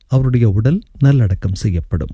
அவருடைய உடல் நல்லடக்கம் செய்யப்படும்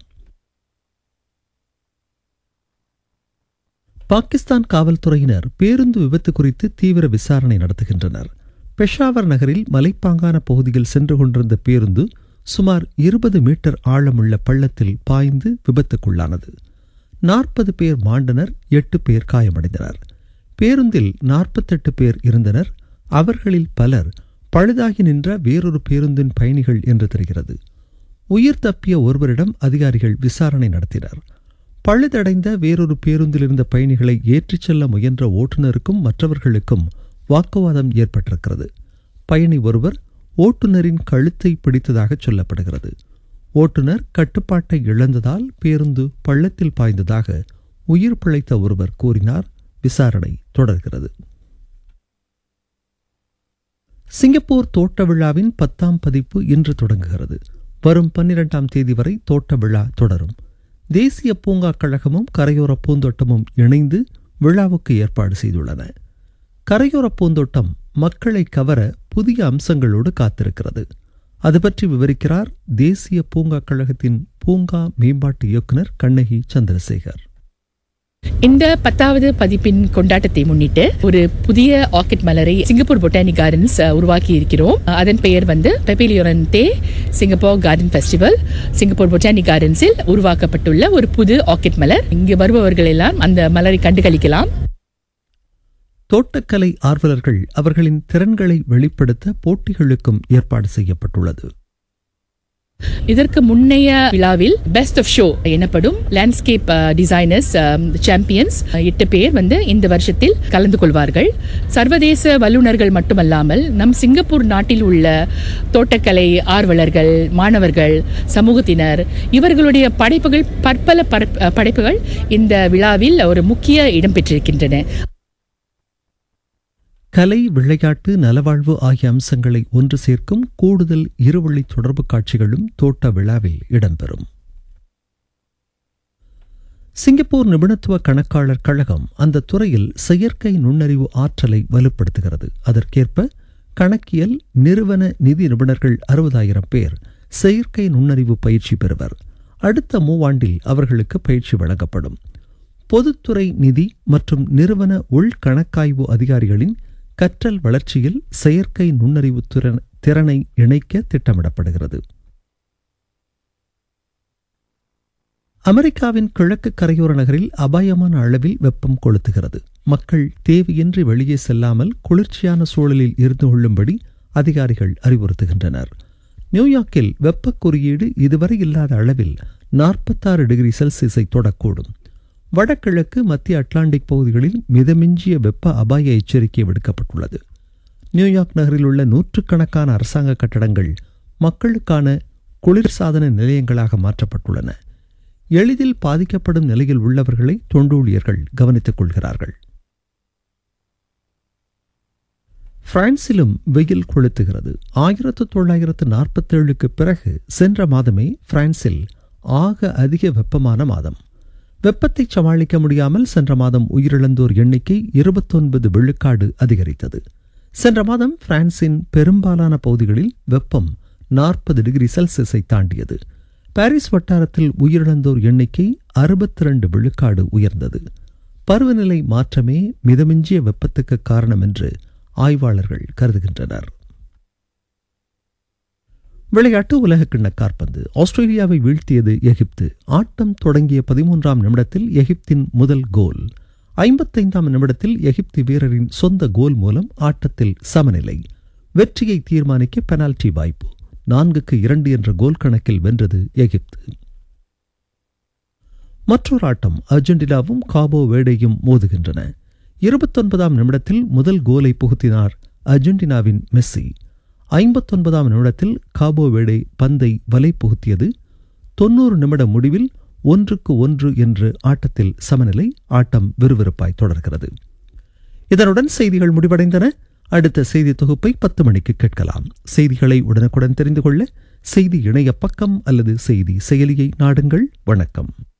பாகிஸ்தான் காவல்துறையினர் பேருந்து விபத்து குறித்து தீவிர விசாரணை நடத்துகின்றனர் பெஷாவர் நகரில் மலைப்பாங்கான பகுதியில் சென்று கொண்டிருந்த பேருந்து சுமார் இருபது மீட்டர் ஆழமுள்ள பள்ளத்தில் பாய்ந்து விபத்துக்குள்ளானது நாற்பது பேர் மாண்டனர் எட்டு பேர் காயமடைந்தனர் பேருந்தில் நாற்பத்தெட்டு பேர் இருந்தனர் அவர்களில் பலர் பழுதாகி நின்ற வேறொரு பேருந்தின் பயணிகள் என்று தெரிகிறது உயிர் தப்பிய ஒருவரிடம் அதிகாரிகள் விசாரணை நடத்தினர் பழுதடைந்த வேறொரு பேருந்தில் இருந்த பயணிகளை ஏற்றிச் செல்ல முயன்ற ஓட்டுநருக்கும் மற்றவர்களுக்கும் வாக்குவாதம் ஏற்பட்டிருக்கிறது பயணி ஒருவர் ஓட்டுநரின் கழுத்தை பிடித்ததாக சொல்லப்படுகிறது ஓட்டுநர் கட்டுப்பாட்டை இழந்ததால் பேருந்து பள்ளத்தில் பாய்ந்ததாக உயிர் பிழைத்த ஒருவர் கூறினார் விசாரணை தொடர்கிறது சிங்கப்பூர் தோட்ட விழாவின் பத்தாம் பதிப்பு இன்று தொடங்குகிறது வரும் பன்னிரெண்டாம் தேதி வரை தோட்ட விழா தொடரும் தேசிய பூங்கா கழகமும் கரையோர பூந்தோட்டமும் இணைந்து விழாவுக்கு ஏற்பாடு செய்துள்ளன கரையோர பூந்தோட்டம் மக்களை கவர புதிய அம்சங்களோடு காத்திருக்கிறது அது பற்றி விவரிக்கிறார் தேசிய பூங்கா கழகத்தின் பூங்கா மேம்பாட்டு இயக்குனர் கண்ணகி சந்திரசேகர் இந்த பத்தாவது பதிப்பின் கொண்டாட்டத்தை முன்னிட்டு ஒரு புதிய ஆர்கிட் மலரை சிங்கப்பூர் பொட்டானிக் கார்டன்ஸ் உருவாக்கி இருக்கிறோம் அதன் பெயர் வந்து பெபிலியோரன்டே Singapore garden festival Singapore botanic கார்டன்ஸில் உருவாக்கப்பட்டுள்ள ஒரு புது ஆர்கிட் மலர் இங்கு வருபவர்கள் எல்லாம் அந்த மலரை கண்டுகளிக்கலாம் தோட்டக்கலை ஆர்வலர்கள் அவர்களின் திறன்களை வெளிப்படுத்த போட்டிகளுக்கும் ஏற்பாடு செய்யப்பட்டுள்ளது இதற்கு முன்னைய விழாவில் பெஸ்ட் ஆஃப் ஷோ எனப்படும் லேண்ட்ஸ்கேப் டிசைனர்ஸ் சாம்பியன்ஸ் எட்டு பேர் வந்து இந்த வருஷத்தில் கலந்து கொள்வார்கள் சர்வதேச வல்லுநர்கள் மட்டுமல்லாமல் நம் சிங்கப்பூர் நாட்டில் உள்ள தோட்டக்கலை ஆர்வலர்கள் மாணவர்கள் சமூகத்தினர் இவர்களுடைய படைப்புகள் பற்பல படைப்புகள் இந்த விழாவில் ஒரு முக்கிய இடம் பெற்றிருக்கின்றன கலை விளையாட்டு நலவாழ்வு ஆகிய அம்சங்களை ஒன்று சேர்க்கும் கூடுதல் இருவழி தொடர்பு காட்சிகளும் தோட்ட விழாவில் இடம்பெறும் சிங்கப்பூர் நிபுணத்துவ கணக்காளர் கழகம் அந்த துறையில் செயற்கை நுண்ணறிவு ஆற்றலை வலுப்படுத்துகிறது அதற்கேற்ப கணக்கியல் நிறுவன நிதி நிபுணர்கள் அறுபதாயிரம் பேர் செயற்கை நுண்ணறிவு பயிற்சி பெறுவர் அடுத்த மூவாண்டில் அவர்களுக்கு பயிற்சி வழங்கப்படும் பொதுத்துறை நிதி மற்றும் நிறுவன உள்கணக்காய்வு அதிகாரிகளின் கற்றல் வளர்ச்சியில் செயற்கை நுண்ணறிவு திறனை இணைக்க திட்டமிடப்படுகிறது அமெரிக்காவின் கிழக்கு கரையோர நகரில் அபாயமான அளவில் வெப்பம் கொளுத்துகிறது மக்கள் தேவையின்றி வெளியே செல்லாமல் குளிர்ச்சியான சூழலில் இருந்து கொள்ளும்படி அதிகாரிகள் அறிவுறுத்துகின்றனர் நியூயார்க்கில் வெப்ப குறியீடு இதுவரை இல்லாத அளவில் நாற்பத்தாறு டிகிரி செல்சியஸை தொடக்கூடும் வடகிழக்கு மத்திய அட்லாண்டிக் பகுதிகளில் மிதமிஞ்சிய வெப்ப அபாய எச்சரிக்கை விடுக்கப்பட்டுள்ளது நியூயார்க் நகரில் உள்ள நூற்றுக்கணக்கான அரசாங்க கட்டடங்கள் மக்களுக்கான குளிர்சாதன நிலையங்களாக மாற்றப்பட்டுள்ளன எளிதில் பாதிக்கப்படும் நிலையில் உள்ளவர்களை தொண்டூழியர்கள் கவனித்துக் கொள்கிறார்கள் பிரான்சிலும் வெயில் கொளுத்துகிறது ஆயிரத்து தொள்ளாயிரத்து நாற்பத்தேழுக்கு பிறகு சென்ற மாதமே பிரான்சில் ஆக அதிக வெப்பமான மாதம் வெப்பத்தை சமாளிக்க முடியாமல் சென்ற மாதம் உயிரிழந்தோர் எண்ணிக்கை இருபத்தொன்பது விழுக்காடு அதிகரித்தது சென்ற மாதம் பிரான்சின் பெரும்பாலான பகுதிகளில் வெப்பம் நாற்பது டிகிரி செல்சியஸை தாண்டியது பாரிஸ் வட்டாரத்தில் உயிரிழந்தோர் எண்ணிக்கை அறுபத்தி ரெண்டு விழுக்காடு உயர்ந்தது பருவநிலை மாற்றமே மிதமிஞ்சிய வெப்பத்துக்கு காரணம் என்று ஆய்வாளர்கள் கருதுகின்றனர் விளையாட்டு உலகக்கிண்ண காற்பந்து ஆஸ்திரேலியாவை வீழ்த்தியது எகிப்து ஆட்டம் தொடங்கிய பதிமூன்றாம் நிமிடத்தில் எகிப்தின் முதல் கோல் ஐம்பத்தைந்தாம் நிமிடத்தில் எகிப்து வீரரின் சொந்த கோல் மூலம் ஆட்டத்தில் சமநிலை வெற்றியை தீர்மானிக்க பெனால்டி வாய்ப்பு நான்குக்கு இரண்டு என்ற கோல் கணக்கில் வென்றது எகிப்து மற்றொரு ஆட்டம் அர்ஜென்டினாவும் காபோ வேடையும் மோதுகின்றன இருபத்தொன்பதாம் நிமிடத்தில் முதல் கோலை புகுத்தினார் அர்ஜென்டினாவின் மெஸ்ஸி ஐம்பத்தொன்பதாம் நிமிடத்தில் காபோ வேடே பந்தை வலை புகுத்தியது தொன்னூறு நிமிட முடிவில் ஒன்றுக்கு ஒன்று என்று ஆட்டத்தில் சமநிலை ஆட்டம் விறுவிறுப்பாய் தொடர்கிறது இதனுடன் செய்திகள் முடிவடைந்தன அடுத்த செய்தி தொகுப்பை பத்து மணிக்கு கேட்கலாம் செய்திகளை உடனுக்குடன் தெரிந்து கொள்ள செய்தி இணைய பக்கம் அல்லது செய்தி செயலியை நாடுங்கள் வணக்கம்